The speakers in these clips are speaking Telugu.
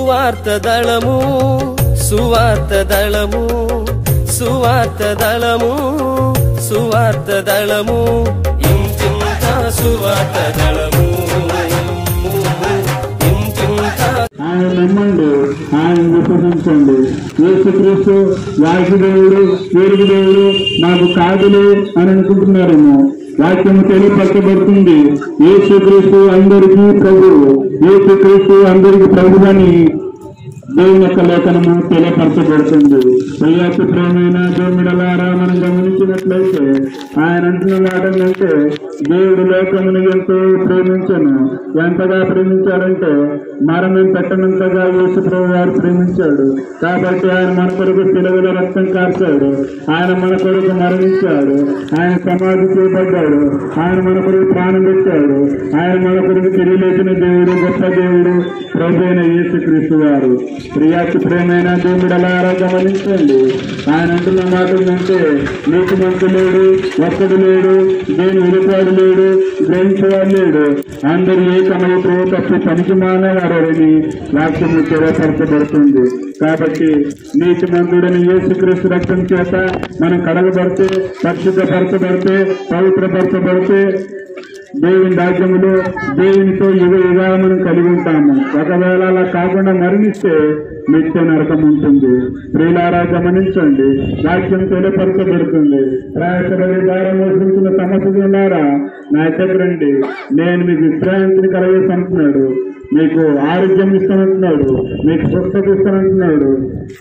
సువార్త దళము సువార్త దళము సువార్త దళము సువార్త దళము ఇంటింత సువార్త దళము ఇంటింత ఆయన నమ్మండి ఆయన విశ్వసించండి యేసుక్రీస్తు వాసుదేవుడు వీరుడు దేవుడు నాకు కాదులే అని అనుకుంటున్నారేమో వాక్యము తెలియపరచబడుతుంది యేసుక్రీస్తు అందరికీ ప్రభువు యేసుక్రీస్తు అందరికీ ప్రభు అని దేవుని యొక్క లేఖనము తెలియపరచబడుతుంది ప్రియాసు ప్రేమైన దేవుడలారా మనం గమనించినట్లయితే ఆయన అంటున్న మాట ఏంటంటే దేవుడు లోకమును ఎంతో ప్రేమించను ఎంతగా ప్రేమించాడంటే మరణం పెట్టనంతగా యేసు ప్రభు వారు ప్రేమించాడు కాబట్టి ఆయన మన కొరకు సిలువలో రక్తం కార్చాడు ఆయన మన కొరకు మరణించాడు ఆయన సమాధి చేయబడ్డాడు ఆయన మన కొరకు ప్రాణం పెట్టాడు ఆయన మన కొరకు తిరిగి లేచిన దేవుడు గొప్ప దేవుడు ప్రభు అయిన యేసుక్రీస్తు వారు ప్రియాకి ప్రేమైన దేవుడలారా గమనించండి ఆయన అంటున్న మాట ఏంటంటే నీకు మంతు లేడు ఒక్కడు లేడు దేని విలుపాడు లేడు గ్రహించేవాడు లేడు అందరూ ఏకమైతే తప్పి పనికి మానేవారని వాక్యము తెలియపరచబడుతుంది కాబట్టి నీతి మంతుడని యేసుక్రీస్తు రక్తం చేత మనం కడగబడితే పరిశుద్ధపరచబడితే పవిత్రపరచబడితే దేవుని రాజ్యములో దేవునితో యుగ యుగాలు మనం కలిగి ఉంటాము ఒకవేళ అలా కాకుండా మరణిస్తే నిత్య నరకం ఉంటుంది ప్రియులారా గమనించండి వాక్యం తెలియపరచబడుతుంది ప్రయాసపడి భారం మోసించిన సమస్యలారా నా దగ్గర రండి నేను మీకు విశ్రాంతిని కలగేసి అంటున్నాడు మీకు ఆరోగ్యం ఇస్తానంటున్నాడు మీకు స్వస్థత ఇస్తానంటున్నాడు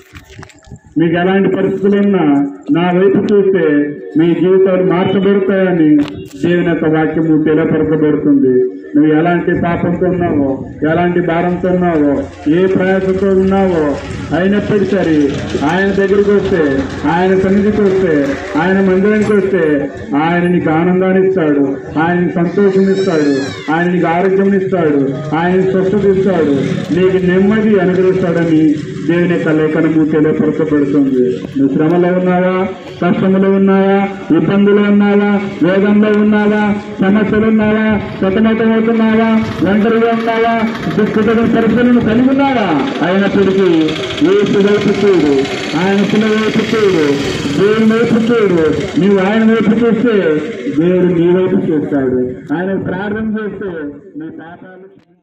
మీకు ఎలాంటి పరిస్థితులు ఉన్నా నా వైపు చూస్తే మీ జీవితాలు మార్చబడతాయని దేవుని యొక్క వాక్యము తెలియపరచబడుతుంది నువ్వు ఎలాంటి పాపంతో ఉన్నావో ఎలాంటి భారంతో ఉన్నావో ఏ ప్రయాసంతో ఉన్నావో అయినప్పటికీ సరే ఆయన దగ్గరికి వస్తే ఆయన సన్నిధికి వస్తే ఆయన మందిరానికి వస్తే ఆయన నీకు ఆనందాన్ని ఇస్తాడు ఆయన నీకు సంతోషం ఇస్తాడు ఆయన నీకు ఆరోగ్యం ఇస్తాడు ఆయన స్వస్థత ఇస్తాడు నీకు నెమ్మది అనుగ్రహిస్తాడని దేవుని యొక్క లేఖనము తెలియపరచబడుతుంది నువ్వు శ్రమలో ఉన్నావా కష్టములో ఉన్నావా ఇబ్బందులు ఉన్నావా వేగంలో ఉన్నావా సమస్యలు ఉన్నావా సతమతమవుతున్నావా ఒంటరిగా ఉన్నావా దుఃఖిత పరిస్థితులను కలిగి ఉన్నావా అయినప్పటికీ ఏసు వైపు చూడు ఆయన పిల్ల వైపు చూడు దేవుని వైపు చూడు నీవు ఆయన వైపు చూస్తే దేవుడు నీ వైపు చూస్తాడు ఆయన ప్రార్థన చేస్తే నీ పాపాలు